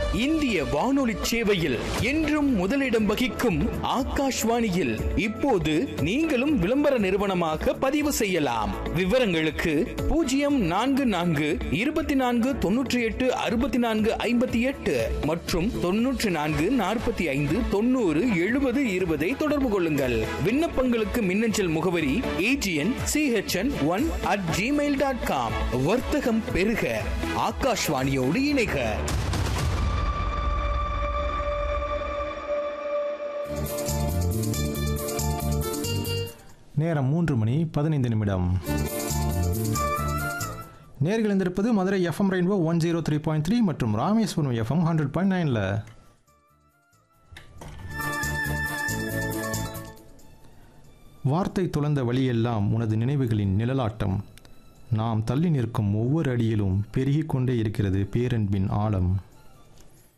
இந்திய வானொலி சேவையில் என்றும் முதலிடம் வகிக்கும் ஆகாஷ்வாணியில் இப்போது நீங்களும் விளம்பர நிறுவனமாக பதிவு செய்யலாம் விவரங்களுக்கு பூஜ்ஜியம் நான்கு நான்கு இருபத்தி நான்கு தொன்னூற்றி எட்டு அறுபத்தி நான்கு ஐம்பத்தி எட்டு மற்றும் தொன்னூற்றி நான்கு நாற்பத்தி ஐந்து தொண்ணூறு எழுபது இருபதை தொடர்பு கொள்ளுங்கள் விண்ணப்பங்களுக்கு மின்னஞ்சல் முகவரி AGN CHN one at Gmail dot com வர்த்தகம் பெருக ஆகாஷ்வாணியோடு இணைக நேரம் மூன்று மணி பதினைந்து நிமிடம் நேர்கள் இருந்திருப்பது Madurai FM rainbow one zero three point three மற்றும் ராமேஸ்வரம் எஃப்எம் ஹண்ட்ரட் பாயிண்ட் நைனில் வார்த்தை துளந்த வழியெல்லாம் உனது நினைவுகளின் நிழலாட்டம் நாம் தள்ளி நிற்கும் ஒவ்வொரு அடியிலும் பெருகிக் கொண்டே இருக்கிறது பேரன்பின் ஆழம்